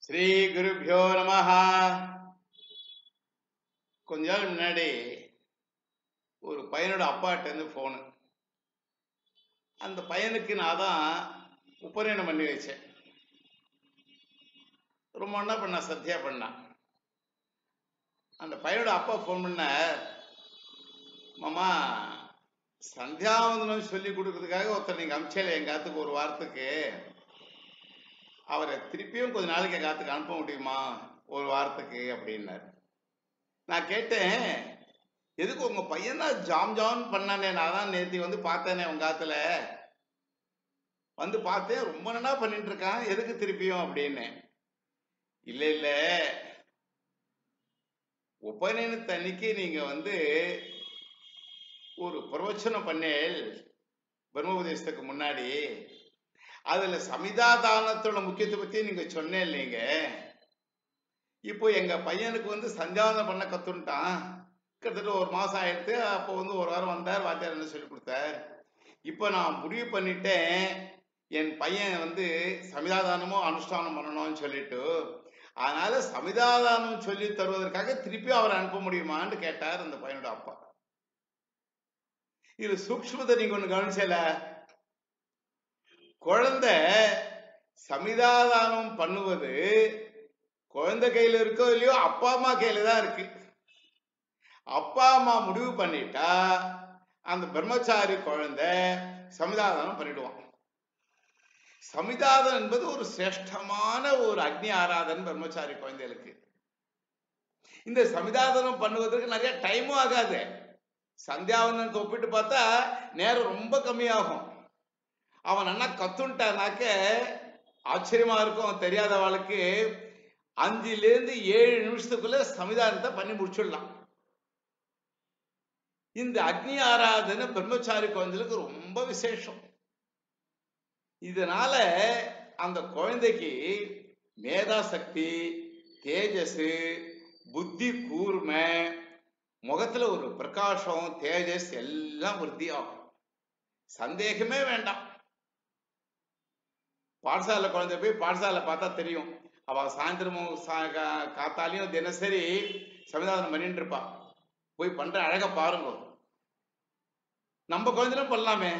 ஸ்ரீ குருபியோ நம கொஞ்ச நாள் முன்னாடி ஒரு பையனோட அப்பாட்டேருந்து ஃபோனு அந்த பையனுக்கு நான் தான் உபநயனம் பண்ணி வச்சேன் ரொம்ப என்ன பண்ண சத்தியா பண்ணான் அந்த பையனோட அப்பா ஃபோன் பண்ண மாமா சந்தியாவந்தனம் சொல்லி கொடுக்கறதுக்காக ஒருத்தர் நீங்க அமிச்சல எங்க காத்துக்கு ஒரு வாரத்துக்கு அவரை திருப்பியும் கொஞ்ச நாளைக்கு எங்க காத்துக்கு அனுப்ப முடியுமா ஒரு வாரத்துக்கு அப்படின்னாரு நான் கேட்டேன் எதுக்கு உங்க பையன் தான் ஜாம் ஜாம் பண்ணானே நான் தான் நேத்தி வந்து பார்த்தேனே உங்க காத்துல வந்து பார்த்தேன் ரொம்ப நல்லா பண்ணிட்டு இருக்கான் எதுக்கு திருப்பியும் அப்படின்னு இல்ல இல்ல உபநயனத்தன்னைக்கு நீங்க வந்து ஒரு பிரவச்சனம் பண்ணேல் பிரம்மோபதேசத்துக்கு முன்னாடி அதுல சமிதாதானத்தோட முக்கியத்துவத்தை நீங்க சொன்னேன் இல்லைங்க இப்போ எங்க பையனுக்கு வந்து சஞ்சாதனம் பண்ண கத்துன்ட்டான் கிட்டத்தட்ட ஒரு மாசம் ஆயிடுத்து அப்போ வந்து ஒரு வாரம் வந்தார் வாத்தியார் என்ன சொல்லி கொடுத்தார் இப்போ நான் முடிவு பண்ணிட்டேன் என் பையன் வந்து சமிதாதானமும் அனுஷ்டானம் பண்ணணும்னு சொல்லிட்டு அதனால சமிதாதானம் சொல்லி தருவதற்காக திருப்பி அவரை அனுப்ப முடியுமான்னு கேட்டார் அந்த பையனோட அப்பா இது சூக்ஷ்மத்தை நீங்க ஒண்ணு கவனிச்சல குழந்தை சமிதாதானம் பண்ணுவது குழந்தை கையில இருக்கோ இல்லையோ அப்பா அம்மா கையில தான் இருக்கு அப்பா அம்மா முடிவு பண்ணிட்டா அந்த பிரம்மச்சாரி குழந்தை சமிதாதானம் பண்ணிடுவான் சமிதாதம் என்பது ஒரு சிரேஷ்டமான ஒரு அக்னி ஆராதன் பிரம்மச்சாரி குழந்தைகளுக்கு இந்த சமிதாதனம் பண்ணுவதற்கு நிறைய டைமும் ஆகாது சந்தியாவந்தனத்தை ஒப்பிட்டு பார்த்தா நேரம் ரொம்ப கம்மியாகும் அவன் நல்லா கத்துன்ட்டானாக்க ஆச்சரியமா இருக்கும் தெரியாதவளுக்கு அஞ்சுல இருந்து ஏழு நிமிஷத்துக்குள்ள சமிதானத்தை பண்ணி முடிச்சிடலாம் இந்த அக்னி ஆராதனை பிரம்மச்சாரி குழந்தைகளுக்கு ரொம்ப விசேஷம் இதனால அந்த குழந்தைக்கு மேதாசக்தி தேஜஸ் புத்தி கூர்மை முகத்துல ஒரு பிரகாசம் தேஜஸ் எல்லாம் விருத்தி ஆகும் சந்தேகமே வேண்டாம் பாடசாலை குழந்தை போய் பாடசாலை பார்த்தா தெரியும் அவ சாயந்தரமும் சா- கா- காத்தாலையும் தினசரி சமிதானம் பண்ணிட்டு இருப்பா போய் பண்ற அழக பாருங்க நம்ம குழந்தைகளும் பண்ணலாமே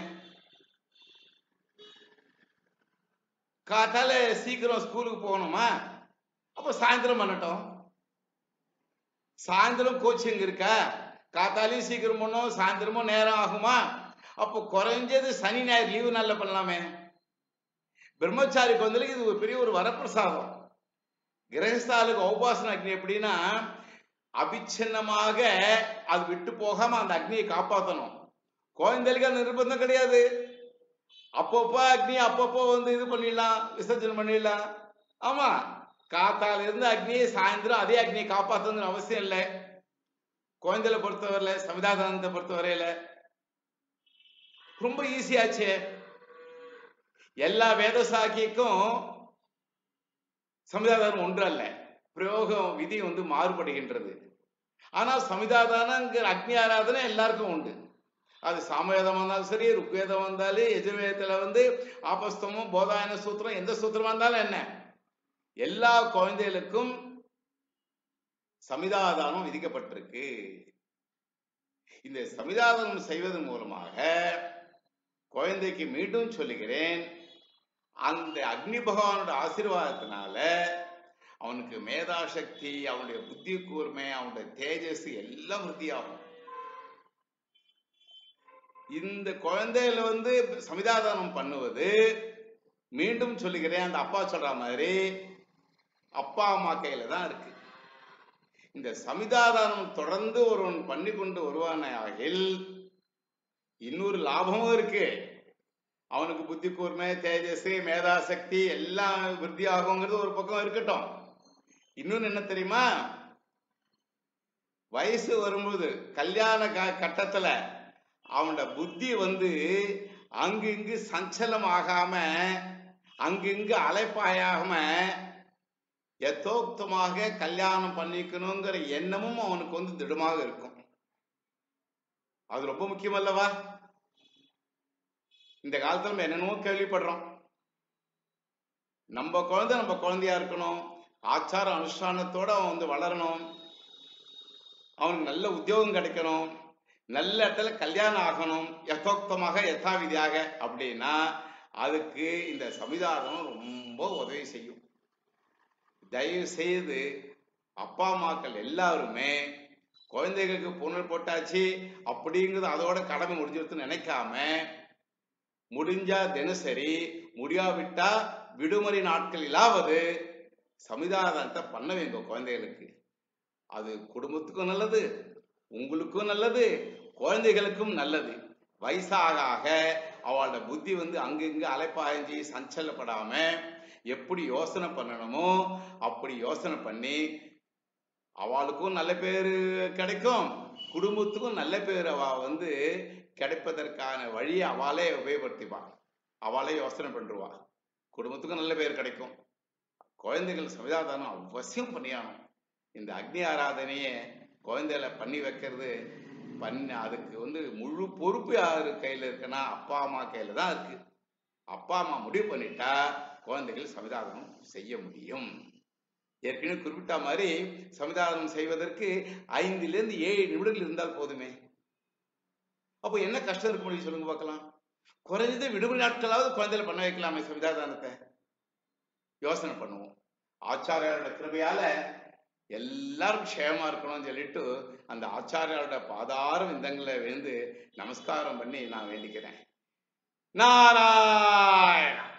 காத்தால சீக்கிரம் ஸ்கூலுக்கு போகணுமா அப்ப சாயந்தரம் பண்ணட்டும் சாயந்தரம் கோச்சிங் இருக்கா காத்தாலையும் சீக்கிரம் பண்ணும் சாயந்தரமும் நேரம் ஆகுமா அப்போ குறைஞ்சது சனி ஞாயிறு லீவு நாள்ல பண்ணலாமே பிரம்மச்சாரி குழந்தைகளுக்கு இது ஒரு பெரிய ஒரு வரப்பிரசாதம் கிரகஸ்தாலுக்கு உபாசன அக்னி எப்படின்னா அபிச்சின்னமாக அது விட்டு போகாம அந்த அக்னியை காப்பாற்றணும் குழந்தைகளுக்கு அந்த நிர்பந்தம் கிடையாது அப்பப்போ அக்னி அப்பப்போ வந்து இது பண்ணிடலாம் விசர்ஜனம் பண்ணிடலாம் ஆமா காத்தால இருந்து அக்னியை சாயந்தரம் அதே அக்னியை காப்பாற்றணுங்கிற அவசியம் இல்லை குழந்தைகளை பொறுத்தவரையில சமிதாதானத்தை பொறுத்தவரையில ரொம்ப ஈஸியாச்சே எல்லா வேத சாக்கிக்கும் சமிதாதானம் ஒன்று அல்ல பிரயோகம் விதி வந்து மாறுபடுகின்றது ஆனா சமிதாதானங்கிற அக்னி ஆராதனை எல்லாருக்கும் உண்டு அது சாமவேதம் வந்தாலும் சரி ருக்வேதம் வந்தாலும் எஜுர்வேதத்துல வந்து ஆபஸ்தமும் போதாயன சூத்திரம் எந்த சூத்திரமா இருந்தாலும் என்ன எல்லா குழந்தைகளுக்கும் சமிதாதானம் விதிக்கப்பட்டிருக்கு இந்த சமிதாதானம் செய்வதன் மூலமாக குழந்தைக்கு மீண்டும் சொல்லுகிறேன் அந்த அக்னி பகவானோட ஆசீர்வாதத்தினால அவனுக்கு மேதாசக்தி அவனுடைய புத்தி கூர்மை அவனுடைய தேஜஸ் எல்லாம் விருத்தியாகும் இந்த குழந்தையில வந்து சமிதாதானம் பண்ணுவது மீண்டும் சொல்லுகிறேன் அந்த அப்பா சொல்ற மாதிரி அப்பா அம்மா கையில தான் இருக்கு இந்த சமிதாதானம் தொடர்ந்து ஒருவன் பண்ணி கொண்டு வருவானே ஆகில் இன்னொரு லாபமும் இருக்கு அவனுக்கு புத்தி கூர்மை தேஜஸ் மேதாசக்தி எல்லாம் விருத்தி ஆகுங்கிறது ஒரு பக்கம் இருக்கட்டும் இன்னொன்னு என்ன தெரியுமா வயசு வரும்போது கல்யாண க- கட்டத்துல அவனோட புத்தி வந்து அங்கு இங்கு சஞ்சலம் ஆகாம அங்கிங்கு அலைப்பாயாகாம யதோக்தமாக கல்யாணம் பண்ணிக்கணுங்கிற எண்ணமும் அவனுக்கு வந்து திடமாக இருக்கும் அது ரொம்ப முக்கியம் அல்லவா இந்த காலத்துல நம்ம என்னென்னமோ கேள்விப்படுறோம் நம்ம குழந்தை நம்ம குழந்தையா இருக்கணும் ஆச்சார அனுஷ்டானத்தோட அவன் வந்து வளரணும் அவனுக்கு நல்ல உத்தியோகம் கிடைக்கணும் நல்ல இடத்துல கல்யாணம் ஆகணும் யதோக்தமாக யதாவிதியாக அப்படின்னா அதுக்கு இந்த சமிதானம் ரொம்ப உதவி செய்யும் தயவு செய்து அப்பா அம்மாக்கள் எல்லாருமே குழந்தைகளுக்கு புனல் போட்டாச்சு அப்படிங்கிறது அதோட கடமை முடிஞ்சிருச்சுன்னு நினைக்காம முடிஞ்சா தினசரி முடியாவிட்டா விடுமுறை நாட்களிலாவது சமிதானத்தை பண்ண வேண்டும் குழந்தைகளுக்கு அது குடும்பத்துக்கும் நல்லது உங்களுக்கும் நல்லது குழந்தைகளுக்கும் நல்லது வயசாக ஆக அவளோட புத்தி வந்து அங்கங்க அலைப்பாய்ஞ்சி சஞ்சலப்படாம எப்படி யோசனை பண்ணணுமோ அப்படி யோசனை பண்ணி அவளுக்கும் நல்ல பேரு கிடைக்கும் குடும்பத்துக்கும் நல்ல பேர் அவ வந்து கிடைப்பதற்கான வழியை அவளே உபயோகப்படுத்திப்பா அவளே யோசனை பண்ணுவா குடும்பத்துக்கும் நல்ல பேர் கிடைக்கும் குழந்தைகள் சமிதாதானம் அவசியம் பண்ணியாகணும் இந்த அக்னி ஆராதனையை குழந்தைகளை பண்ணி வைக்கிறது பண்ணி அதுக்கு வந்து முழு பொறுப்பு யாரு கையில இருக்குன்னா அப்பா அம்மா கையில தான் இருக்கு அப்பா அம்மா முடிவு பண்ணிட்டா குழந்தைகள் சமிதாதனம் செய்ய முடியும் ஏற்கனவே குறிப்பிட்ட மாதிரி சமிதாதனம் செய்வதற்கு ஐந்துல இருந்து ஏழு நிமிடங்கள் இருந்தால் போதுமே அப்போ என்ன கஷ்டம் இருக்க முடியும் சொல்லுங்க பார்க்கலாம் குறைஞ்சது விடுமுறை நாட்களாவது குழந்தைகளை பண்ண வைக்கலாமே சமிதாதானத்தை யோசனை பண்ணுவோம் ஆச்சாரியோட கிருபையால எல்லாரும் க்ஷேமா இருக்கணும்னு சொல்லிட்டு அந்த ஆச்சாரியோட பாதார விந்தங்களை விழுந்து நமஸ்காரம் பண்ணி நான் வேண்டிக்கிறேன் நாராயண